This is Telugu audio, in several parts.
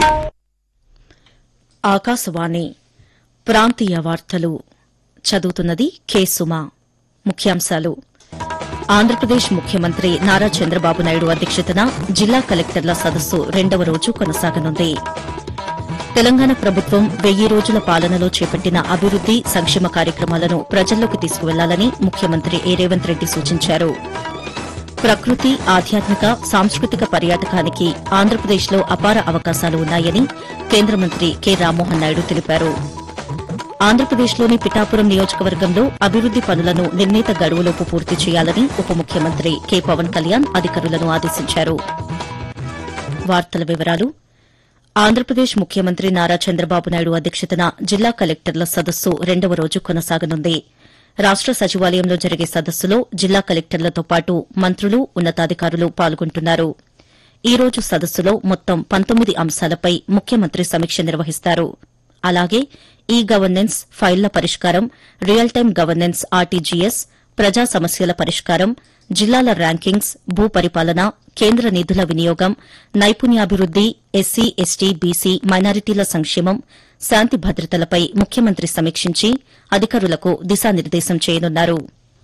ఆకాశవాణి ప్రాంతీయ వార్తలు చదువుతున్నది కె సుమా ముఖ్యాంశాలు ఆంధ్రప్రదేశ్ ముఖ్యమంత్రి నారా చంద్రబాబు నాయుడు అధ్యక్షతన జిల్లా కలెక్టర్ల సదస్సు రెండవ రోజు కొనసాగనుంది తెలంగాణ ప్రభుత్వం వెయ్యి రోజుల పాలనలో చేపట్టిన అభివృద్ది సంక్షేమ కార్యక్రమాలను ప్రజల్లోకి తీసుకువెళ్లాలని ముఖ్యమంత్రి ఏ రేవంత్ రెడ్డి సూచించారు ప్రకృతి ఆధ్యాత్మిక సాంస్కృతిక పర్యాటకానికి ఆంధ్రప్రదేశ్లో అపార అవకాశాలు ఉన్నాయని కేంద్ర మంత్రి కె రామ్మోహన్ నాయుడు తెలిపారు ఆంధ్రప్రదేశ్లోని పిఠాపురం నియోజకవర్గంలో అభివృద్ది పనులను నిర్ణీత గడువులోపు పూర్తి చేయాలని ఉప ముఖ్యమంత్రి కె పవన్ కళ్యాణ్ అధికారులను ఆదేశించారు వార్తల వివరాలు ఆంధ్రప్రదేశ్ ముఖ్యమంత్రి నారా చంద్రబాబు నాయుడు అధ్యక్షతన జిల్లా కలెక్టర్ల సదస్సు రెండవ రోజు కొనసాగనుంది రాష్ట సచివాలయంలో జరిగే సదస్సులో జిల్లా కలెక్టర్లతో పాటు మంత్రులు ఉన్నతాధికారులు పాల్గొంటున్నారు ఈ రోజు సదస్సులో మొత్తం పంతొమ్మిది అంశాలపై ముఖ్యమంత్రి సమీక్ష నిర్వహిస్తారు అలాగే ఈ గవర్నెన్స్ ఫైళ్ల పరిష్కారం రియల్ టైం గవర్నెన్స్ ఆర్టీజీఎస్ ప్రజా సమస్యల పరిష్కారం జిల్లాల ర్యాంకింగ్స్ భూ పరిపాలన కేంద్ర నిధుల వినియోగం నైపుణ్యాభివృద్ది ఎస్సీ ఎస్టీ బీసీ మైనారిటీల సంక్షేమం శాంతి భద్రతలపై ముఖ్యమంత్రి సమీక్షించి అధికారులకు దిశానిర్దేశం చేయనున్నారు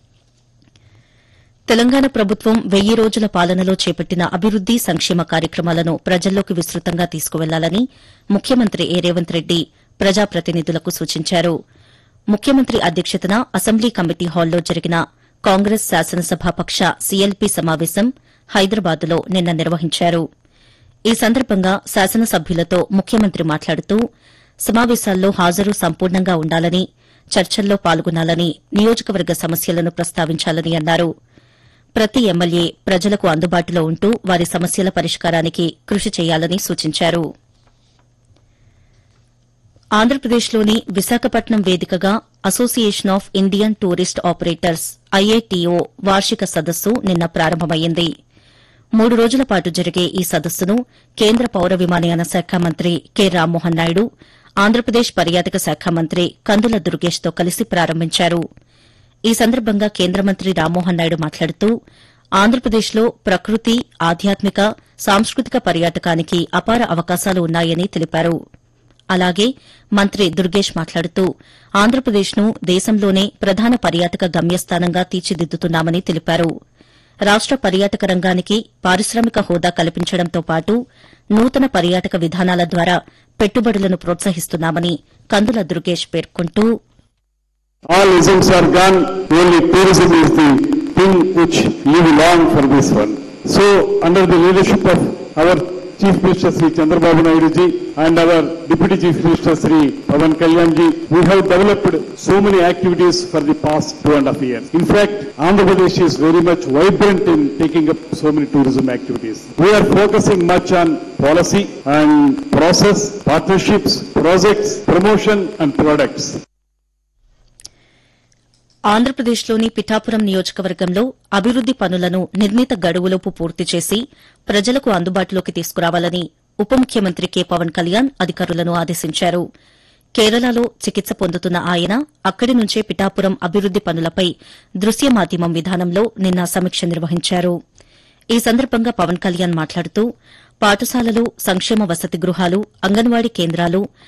తెలంగాణ ప్రభుత్వం వెయ్యి రోజుల పాలనలో చేపట్టిన అభివృద్ది సంక్షేమ కార్యక్రమాలను ప్రజల్లోకి విస్తృతంగా తీసుకువెళ్లాలని ముఖ్యమంత్రి ఏ రేవంత్ రెడ్డి ప్రజాప్రతినిధులకు సూచించారు ముఖ్యమంత్రి అధ్యక్షతన అసెంబ్లీ కమిటీ హాల్లో జరిగిన కాంగ్రెస్ శాసనసభాపక్ష సీఎల్పీ సమావేశం హైదరాబాద్లో నిన్న నిర్వహించారు ఈ సందర్భంగా శాసనసభ్యులతో ముఖ్యమంత్రి మాట్లాడుతూ సమావేశాల్లో హాజరు సంపూర్ణంగా ఉండాలని చర్చల్లో పాల్గొనాలని నియోజకవర్గ సమస్యలను ప్రస్తావించాలని అన్నారు ప్రతి ఎమ్మెల్యే ప్రజలకు అందుబాటులో ఉంటూ వారి సమస్యల పరిష్కారానికి కృషి చేయాలని సూచించారు ఆంధ్రప్రదేశ్లోని విశాఖపట్నం వేదికగా association of Indian tourist operators IATO వార్షిక సదస్సు నిన్న ప్రారంభమైంది మూడు రోజుల పాటు జరిగే ఈ సదస్సును కేంద్ర పౌర విమానయాన శాఖ మంత్రి కె రామ్మోహన్ నాయుడు ఆంధ్రప్రదేశ్ పర్యాటక శాఖ మంత్రి కందుల దుర్గేష్తో కలిసి ప్రారంభించారు ఈ సందర్భంగా కేంద్ర మంత్రి రామ్మోహన్ నాయుడు మాట్లాడుతూ ఆంధ్రప్రదేశ్లో ప్రకృతి ఆధ్యాత్మిక సాంస్కృతిక పర్యాటకానికి అపార అవకాశాలు ఉన్నాయని తెలిపారు అలాగే మంత్రి దుర్గేష్ మాట్లాడుతూ ఆంధ్రప్రదేశ్ను దేశంలోనే ప్రధాన పర్యాటక గమ్యస్థానంగా తీర్చిదిద్దుతున్నామని తెలిపారు రాష్ట పర్యాటక రంగానికి పారిశ్రామిక హోదా కల్పించడంతో పాటు నూతన పర్యాటక విధానాల ద్వారా పెట్టుబడులను ప్రోత్సహిస్తున్నామని కందుల దుర్గేష్ పేర్కొంటూ All isms are gone, only tourism is the thing which live long for this one. So, under the leadership of our Chief Minister Sri Chandrababu Naidu ji and our Deputy Chief Minister Sri Pavan Kalyan ji, we have developed so many activities for the past two and a half years. In fact, Andhra Pradesh is very much vibrant in taking up so many tourism activities. We are focusing much on policy and process, partnerships, projects, promotion and products. ఆంధ్రప్రదేశ్లోని పిఠాపురం నియోజకవర్గంలో అభివృద్ది పనులను నిర్ణీత గడువులోపు పూర్తి చేసి ప్రజలకు అందుబాటులోకి తీసుకురావాలని ఉప ముఖ్యమంత్రి కె పవన్ కళ్యాణ్ అధికారులను ఆదేశించారు కేరళలో చికిత్స పొందుతున్న ఆయన అక్కడి నుంచే పిఠాపురం అభివృద్ది పనులపై దృశ్య మాధ్యమం విధానంలో నిన్న సమీక్ష నిర్వహించారు ఈ సందర్భంగా పవన్ కళ్యాణ్ మాట్లాడుతూ పాఠశాలలు సంక్షేమ వసతి గృహాలు అంగన్వాడీ కేంద్రాలు